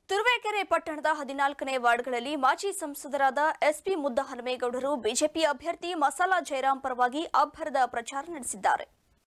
ತುರುವೇಕೆರೆ ಪಟ್ಟಣದ ಹದಿನಾಲ್ಕನೇ ವಾರ್ಡ್ಗಳಲ್ಲಿ ಮಾಜಿ ಸಂಸದರಾದ ಎಸ್ಪಿ ಮುದ್ದಹನುಮೇಗೌಡರು ಬಿಜೆಪಿ ಅಭ್ಯರ್ಥಿ ಮಸಾಲಾ ಜಯರಾಂ ಪರವಾಗಿ ಅಬ್ಬರದ ಪ್ರಚಾರ ನಡೆಸಿದ್ದಾರೆ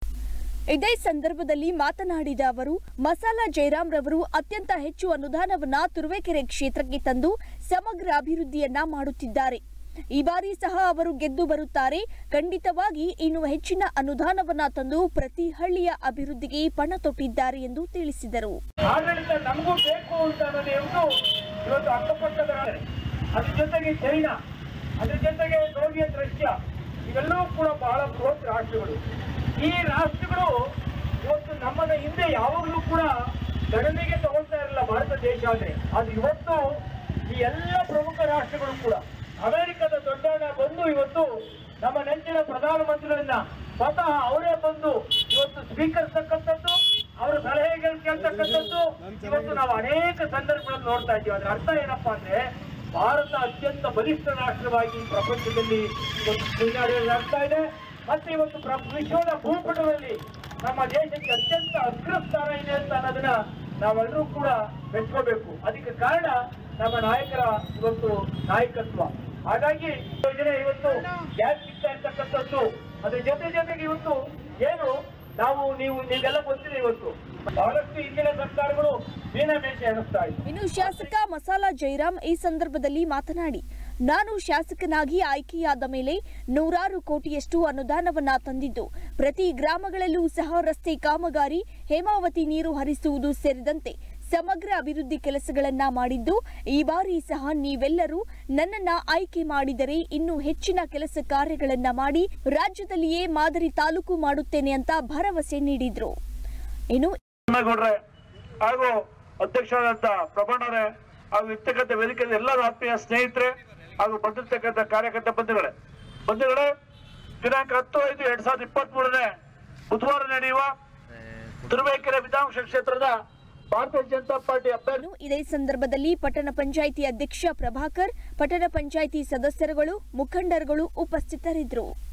ಇದೇ ಸಂದರ್ಭದಲ್ಲಿ ಮಾತನಾಡಿದ ಅವರು ಮಸಾಲಾ ಜಯರಾಂ ರವರು ಅತ್ಯಂತ ಹೆಚ್ಚು ಅನುದಾನವನ್ನ ತುರುವೇಕೆರೆ ಕ್ಷೇತ್ರಕ್ಕೆ ತಂದು ಸಮಗ್ರ ಅಭಿವೃದ್ಧಿಯನ್ನ ಮಾಡುತ್ತಿದ್ದಾರೆ ಈ ಬಾರಿ ಸಹ ಅವರು ಗೆದ್ದು ಬರುತ್ತಾರೆ ಖಂಡಿತವಾಗಿ ಇನ್ನು ಹೆಚ್ಚಿನ ಅನುದಾನವನ್ನ ತಂದು ಪ್ರತಿ ಹಳ್ಳಿಯ ಅಭಿವೃದ್ಧಿಗೆ ಪಣ ತೊಟ್ಟಿದ್ದಾರೆ ಎಂದು ತಿಳಿಸಿದರು ಆಡಳಿತ ನಮಗೂ ಬೇಕು ಅಂತ ಅನ್ನೋದು ಇವತ್ತು ಅಕ್ಕಪಕ್ಕದ ರಾಷ್ಟ್ರ. ಅದ್ರ ಜೊತೆಗೆ ಚೈನಾ ಅದ್ರ ಜೊತೆಗೆ ಸೋವಿಯತ್ ರಷ್ಯಾ ಇವೆಲ್ಲವೂ ಕೂಡ ಬಹಳ ಬೃಹತ್ ರಾಷ್ಟ್ರಗಳು ಈ ರಾಷ್ಟ್ರಗಳು ಇವತ್ತು ನಮ್ಮನ್ನ ಹಿಂದೆ ಯಾವಾಗಲೂ ಕೂಡ ಗಣನೆಗೆ ತಗೊಳ್ತಾ ಇರಲಿಲ್ಲ ಭಾರತ ದೇಶ ಅಂದ್ರೆ ಅದು ಇವತ್ತು ಈ ಎಲ್ಲ ಪ್ರಮುಖ ರಾಷ್ಟ್ರಗಳು ಕೂಡ ಅಮೆರಿಕದ ದೊಡ್ಡಣ್ಣ ಬಂದು ಇವತ್ತು ನಮ್ಮ ನೆಚ್ಚಿನ ಪ್ರಧಾನಮಂತ್ರಿಗಳನ್ನ ಸ್ವತಃ ಅವರೇ ಬಂದು ಇವತ್ತು ಸ್ವೀಕರಿಸತಕ್ಕಂಥದ್ದು ಅವರ ಸಲಹೆಗಳು ಕೇಳ್ತಕ್ಕಂಥದ್ದು ಇವತ್ತು ನಾವು ಅನೇಕ ಸಂದರ್ಭಗಳಲ್ಲಿ ನೋಡ್ತಾ ಇದ್ದೀವಿ ಅದ್ರ ಅರ್ಥ ಏನಪ್ಪಾ ಅಂದ್ರೆ ಭಾರತ ಅತ್ಯಂತ ಬಲಿಷ್ಠ ರಾಷ್ಟ್ರವಾಗಿ ಈ ಪ್ರಪಂಚದಲ್ಲಿ ಇವತ್ತು ಮುನ್ನಡೆಯಲಾಗ್ತಾ ಇದೆ ಮತ್ತೆ ಇವತ್ತು ಪ್ರ- ವಿಶ್ವದ ಭೂಪಟದಲ್ಲಿ ನಮ್ಮ ದೇಶಕ್ಕೆ ಅತ್ಯಂತ ಅಗ್ರಸ್ಥಾನ ಇದೆ ಅಂತ ಅನ್ನೋದನ್ನ ನಾವೆಲ್ಲರೂ ಕೂಡ ಮೆಚ್ಕೋಬೇಕು ಅದಕ್ಕೆ ಕಾರಣ ನಮ್ಮ ನಾಯಕರ ಇವತ್ತು ನಾಯಕತ್ವ ಹಾಗಾಗಿ ಯೋಜನೆ ಇವತ್ತು ಗ್ಯಾಸ್ ಸಿಗ್ತಾ ಇರ್ತಕ್ಕಂಥದ್ದು ಅದ್ರ ಜೊತೆ ಜೊತೆಗೆ ಇವತ್ತು ಏನು ನಾವು ನೀವು ನೀವೆಲ್ಲ ಗೊತ್ತಿದೆ ಇವತ್ತು ಬಹಳಷ್ಟು ಹಿಂದಿನ ಸರ್ಕಾರಗಳು ಮೀನಮೇಷ ಎಣಿಸ್ತಾ ಇತ್ತು ಇನ್ನು ಶಾಸಕ ಮಸಾಲಾ ಜೈರಾಂ ಈ ಸಂದರ್ಭದಲ್ಲಿ ಮಾತನಾಡಿ ನಾನು ಶಾಸಕನಾಗಿ ಆಯ್ಕೆಯಾದ ಮೇಲೆ ನೂರಾರು ಕೋಟಿಯಷ್ಟು ಅನುದಾನವನ್ನ ತಂದಿದ್ದು ಪ್ರತಿ ಗ್ರಾಮಗಳಲ್ಲೂ ಸಹ ರಸ್ತೆ ಕಾಮಗಾರಿ ಹೇಮಾವತಿ ನೀರು ಹರಿಸುವುದು ಸೇರಿದಂತೆ ಸಮಗ್ರ ಅಭಿವೃದ್ಧಿ ಕೆಲಸಗಳನ್ನ ಮಾಡಿದ್ದು ಈ ಬಾರಿ ಸಹ ನೀವೆಲ್ಲರೂ ನನ್ನನ್ನ ಆಯ್ಕೆ ಮಾಡಿದರೆ ಇನ್ನೂ ಹೆಚ್ಚಿನ ಕೆಲಸ ಕಾರ್ಯಗಳನ್ನ ಮಾಡಿ ರಾಜ್ಯದಲ್ಲಿಯೇ ಮಾದರಿ ತಾಲೂಕು ಮಾಡುತ್ತೇನೆ ಅಂತ ಭರವಸೆ ನೀಡಿದ್ರು ಇನ್ನು ಗೌಡ್ರೆ ಹಾಗೂ ಅಧ್ಯಕ್ಷರಾದಂತ ಪ್ರಭಣ್ಣರೇ ಹಾಗೂ ಇರ್ತಕ್ಕಂಥ ವೇದಿಕೆಯ ಎಲ್ಲರ ಆತ್ಮೀಯ ಸ್ನೇಹಿತರೆ ಹಾಗೂ ಬಂದಿರ್ತಕ್ಕಂಥ ಕಾರ್ಯಕರ್ತ ಬಂಧುಗಳೇ ಬಂಧುಗಳೇ ದಿನಾಂಕ ಹತ್ತು ಐದು ಎರಡ್ ಸಾವಿರದ ಇಪ್ಪತ್ತ್ ಮೂರನೇ ಬುಧವಾರ ನಡೆಯುವ ತುರುವೇಕೆರೆ ವಿಧಾನಸಭಾ ಕ್ಷೇತ್ರದ ಭಾರತೀಯ ಜನತಾ ಪಾರ್ಟಿ ಅಭ್ಯರ್ಥಿ ಇನ್ನು ಇದೇ ಸಂದರ್ಭದಲ್ಲಿ ಪಟ್ಟಣ ಪಂಚಾಯಿತಿ ಅಧ್ಯಕ್ಷ ಪ್ರಭಾಕರ್ ಪಟ್ಟಣ ಪಂಚಾಯಿತಿ ಸದಸ್ಯರುಗಳು ಮುಖಂಡರುಗಳು ಉಪಸ್ಥಿತರಿದ್ದರು